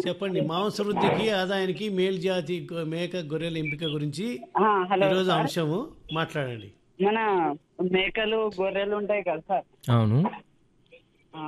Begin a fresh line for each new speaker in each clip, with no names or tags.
చెప్పండి మాంస వృద్ధికి ఆదాయానికి మేలు జాతి గొ- మేక గొర్రెల ఎంపిక గురించి
ఆ, హలో
ఈరోజు
సార్.
అంశము మాట్లాడండి
మన మేకలు గొర్రెలు ఉంటాయి కదా సార్
అవును
ఆ,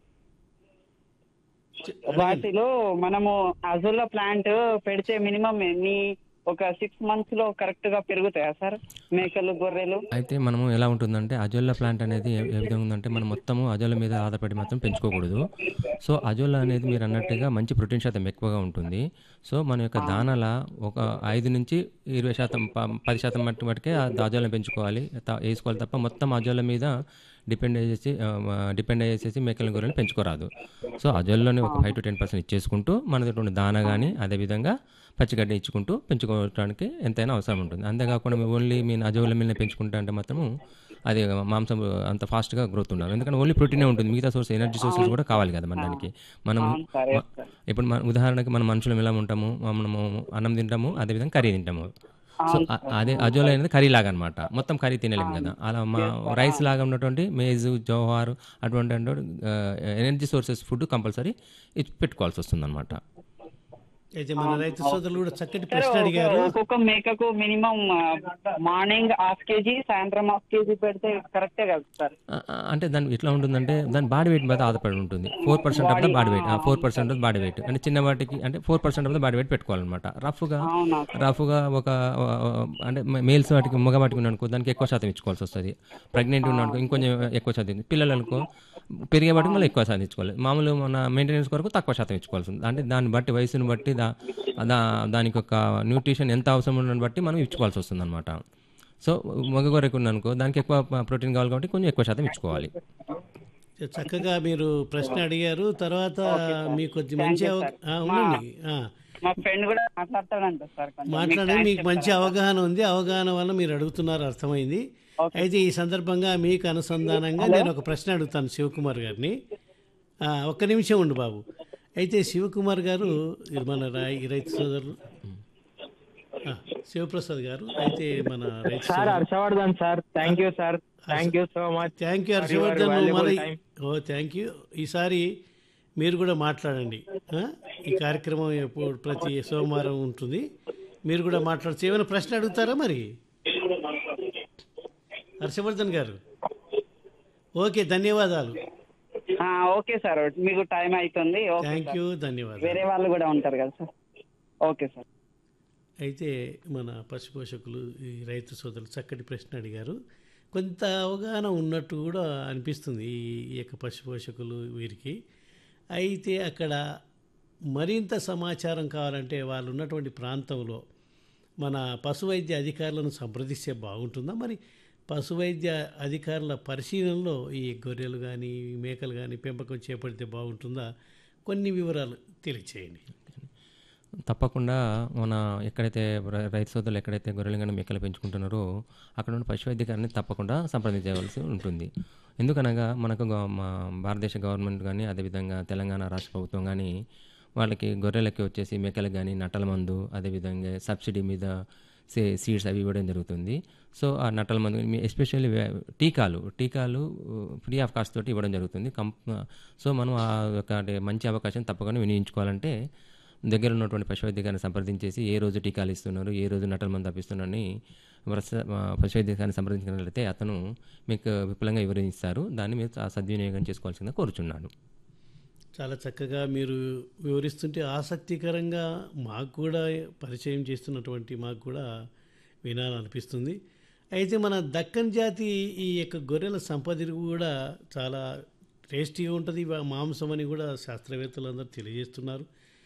చె-
వాటిలో మనము అజుల ప్లాంట్ పెడితే మినిమం ఎన్ని ఒక సిక్స్ మంత్స్ లో కరెక్ట్ గా పెరుగుతాయా సార్ మేకలు గొర్రెలు
అయితే మనము ఎలా ఉంటుందంటే అజోలా ప్లాంట్ అనేది ఏ ఏ విధంగా ఉందంటే మనం మొత్తము అజోలా మీద ఆధారపడి మాత్రం పెంచుకోకూడదు సో అజోలా అనేది మీరు అన్నట్టుగా మంచి ప్రోటీన్ శాతం ఎక్కువగా ఉంటుంది సో మన యొక్క దానాల ఒక ఐదు నుంచి ఇరవై శాతం ప- పది శాతం మట్టి మట్టుకే ఆ అజోలా పెంచుకోవాలి త- వేసుకోవాలి తప్ప మొత్తం అజోలా మీద డిపెండ్ అయ్యేసి డిపెండ్ అయ్యేసేసి మేకల గొర్రెలు పెంచుకోరాదు సో అజోల్లోనే ఒక ఫైవ్ టు టెన్ పర్సెంట్ ఇచ్చేసుకుంటూ మన దగ్గర ఉన్న దానా కానీ అదేవిధంగా పచ్చిగడ్డ ఇచ్చుకుంటూ పెంచుకోవడానికి ఎంతైనా అవసరం ఉంటుంది అంతేకాకుండా మీరు ఓన్లీ మీ అజోల మీద పెంచుకుంటా అంటే మాత్రము అది మాంసం అంత ఫాస్ట్గా గ్రోత్ ఉండాలి ఎందుకంటే ఓన్లీ ప్రోటీనే ఉంటుంది మిగతా సోర్స్ ఎనర్జీ సోర్సెస్ కూడా కావాలి కదా మన దానికి మనము
అవును సార్
మ- ఇప్పుడు మన ఉదాహరణకి మన మనుషులం ఎలా ఉంటాము మనము అన్నం తింటాము అదేవిధంగా కర్రీ తింటాము సో అ- అదే అజోలా అనేది కర్రీ లాగా అనమాట మొత్తం కర్రీ తినలేము కదా అలా మా రైస్ లాగా ఉన్నటువంటి మేజు జోహార్ అటువంటి ఎనర్జీ సోర్సెస్ ఫుడ్ కంపల్సరీ పెట్టుకోవాల్సి వస్తుంది అనమాట
అయితే మన రైతు సోదరులు కూడా చక్కటి
సార్
ప్రశ్న
ఒక-
అడిగారు
ఒక్కొక్క మేకకు మినిమం మార్నింగ్ హాఫ్ కేజీ సాయంత్రం హాఫ్ కేజీ పెడితే కరెక్టే కదా సార్
ఆ, ఆ, అంటే దాని ఎట్లా ఉంటుందంటే దాని బాడీ వెయిట్ మీద ఆధారపడి ఉంటుంది four percent of the body weight four percent of body weight అంటే చిన్న వాటికి అంటే four percent of the body weight పెట్టుకోవాలన్నమాట రఫ్గా
అవునా
రఫ్గా ఒక ఆ, అంటే మేల్స్ వాటికి మగ వాటికి ఉన్నానుకో దానికి ఎక్కువ శాతం ఇచ్చుకోవాల్సి వస్తుంది ప్రెగ్నెంట్ ఉన్నానుకో ఇంకొంచెం ఎక్కువ శాతం పిల్లలు అనుకో పెరిగే వాటికి మళ్ళీ ఎక్కువ శాతం ఇచ్చుకోవాలి మామూలు మన మెయింటెనెన్స్ కొరకు తక్కువ శాతం ఇచ్చుకోవాల్సి ఉంది అంటే దాన్ని బట్టి వయసుని బట్టి దా దా- దానికి ఒక న్యూట్రిషన్ ఎంత అవసరం ఉన్నదాన్ని బట్టి మనం ఇచ్చుకోవాల్సి వస్తుంది అనమాట సో మగ గొర్రెకు ఉందనుకో దానికి ఎక్కువ ప్రోటీన్ కావాలి కాబట్టి కొంచెం ఎక్కువ శాతం ఇచ్చుకోవాలి
చక్కగా మీరు ప్రశ్న అడిగారు తర్వాత మీకు కొద్ది మంచి అవ- ఆ, ఉండండి ఆ,
మా ఫ్రెండ్ కూడా మాట్లాడతాడంట సార్ కొంచెం.
మాట్లాడండి మీకు మంచి అవగాహన ఉంది అవగాహన వల్ల మీరు అడుగుతున్నారు అర్థమైంది అయితే ఈ సందర్భంగా మీకు అనుసంధానంగా నేను ఒక ప్రశ్న అడుగుతాను శివకుమార్ గారిని ఆ, ఒక్క నిమిషం ఉండు బాబు అయితే శివకుమార్ గారు ఇది మన రాయి రైతు సోదరులు ఆ, శివప్రసాద్ గారు అయితే మన రైతు
sir Harshavardhan sir thank you sir thank you so much
thank you
For your
Harshavardhan
valuable
మరి
time.
ఓ థ్యాంక్ యూ ఈసారి మీరు కూడా మాట్లాడండి ఆ? ఈ కార్యక్రమం ఎప్పుడు ప్రతి సోమవారం ఉంటుంది మీరు కూడా మాట్లాడచ్చు ఏమైనా ప్రశ్న అడుగుతారా మరి హర్షవర్ధన్ గారు ఓకే ధన్యవాదాలు
ఆ, ఓకే సార్ మీకు టైం అవుతుంది ఓకే
థ్యాంక్
సార్.
యూ ధన్యవాదాలు
వేరే వాళ్ళు కూడా ఉంటారు కదా సార్ ఓకే సార్
అయితే మన పశుపోషకులు ఈ రైతు సోదరులు చక్కటి ప్రశ్న అడిగారు కొంత అవగాహన ఉన్నట్టు కూడా అనిపిస్తుంది ఈ ఈ యొక్క పశుపోషకులు వీరికి అయితే అక్కడ మరింత సమాచారం కావాలంటే వాళ్ళు ఉన్నటువంటి ప్రాంతంలో మన పశు వైద్య అధికారులను సంప్రదిస్తే బాగుంటుందా మరి పశు వైద్య అధికారుల పరిశీలనలో ఈ గొర్రెలు కానీ మేకలు కానీ పెంపకం చేపడితే బాగుంటుందా కొన్ని వివరాలు తెలియచేయండి
తప్పకుండా మన ఎక్కడైతే రై- రైతు సోదరులు ఎక్కడైతే గొర్రెలు కానీ మేకలు పెంచుకుంటున్నారో అక్కడ ఉన్న పశువైద్యకారిని తప్పకుండా సంప్రదించవలసి ఉంటుంది ఎందుకనగా మనకు గవ- మా భారతదేశ గవర్నమెంట్ కానీ అదేవిధంగా తెలంగాణ రాష్ట్ర ప్రభుత్వం కానీ వాళ్ళకి గొర్రెలకి వచ్చేసి మేకలకు కానీ నట్టల మందు అదేవిధంగా సబ్సిడీ మీద సే సీడ్స్ అవి ఇవ్వడం జరుగుతుంది సో ఆ నట్టల మందు ఎస్పెషల్లీ టీకాలు టీకాలు ఫ్రీ ఆఫ్ కాస్ట్ తోటి ఇవ్వడం జరుగుతుంది కంప్ సో మనం ఆ యొక్క అంటే మంచి అవకాశం తప్పకుండా వినియోగించుకోవాలంటే దగ్గర ఉన్నటువంటి పశువైద్యకాన్ని సంప్రదించేసి ఏ రోజు టీకాలు ఇస్తున్నారు ఏ రోజు నటల మంది తప్పిస్తున్నారని వరుస పశువైద్యకాన్ని సంప్రదించినట్లయితే అతను మీకు విపులంగా వివరిస్తారు దాన్ని మీరు ఆ సద్వినియోగం చేసుకోవాల్సిందిగా కోరుచున్నాను
చాలా చక్కగా మీరు వివరిస్తుంటే ఆసక్తికరంగా మాకు కూడా పరిచయం చేస్తున్నటువంటి మాకు కూడా వినాలనిపిస్తుంది అయితే మన దక్కన్ జాతి ఈ యొక్క గొర్రెల సంపద కూడా చాలా టేస్టీగా ఉంటుంది వా- మాంసం అని కూడా శాస్త్రవేత్తలు అందరూ తెలియజేస్తున్నారు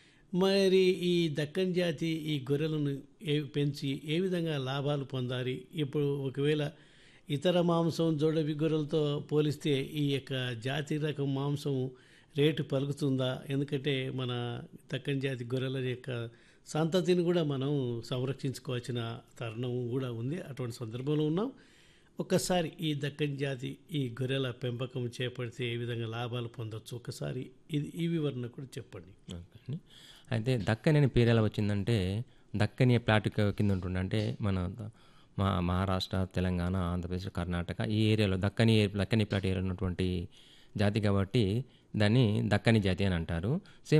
మరి ఈ దక్కన్ జాతి ఈ గొర్రెలను ఏ పెంచి ఏ విధంగా లాభాలు పొందాలి ఇప్పుడు ఒకవేళ ఇతర మాంసం జోడవి గొర్రెలతో పోలిస్తే ఈ యొక్క జాతి రకం మాంసం రేటు పలుకుతుందా ఎందుకంటే మన దక్కన్ జాతి గొర్రెల యొక్క సంతతిని కూడా మనం సంరక్షించుకోవాల్సిన తరుణం కూడా ఉంది అటువంటి సందర్భంలో ఉన్నాం ఒక్కసారి ఈ దక్కన్ జాతి ఈ గొర్రెల పెంపకం చేపడితే ఏ విధంగా లాభాలు పొందొచ్చు ఒకసారి ఇది ఈ వివరణ కూడా చెప్పండి
ఓకే. అయితే దక్కని అనే పేరు ఎలా వచ్చిందంటే దక్కని ప్లాట్ కింద ఉంటుండే అంటే మన మా మహారాష్ట్ర తెలంగాణ ఆంధ్రప్రదేశ్ కర్ణాటక ఈ ఏరియాలో దక్కని ఏ- దక్కని ప్లాట్ ఏరియా ఉన్నటువంటి జాతి కాబట్టి దాన్ని దక్కని జాతి అని అంటారు సేమ్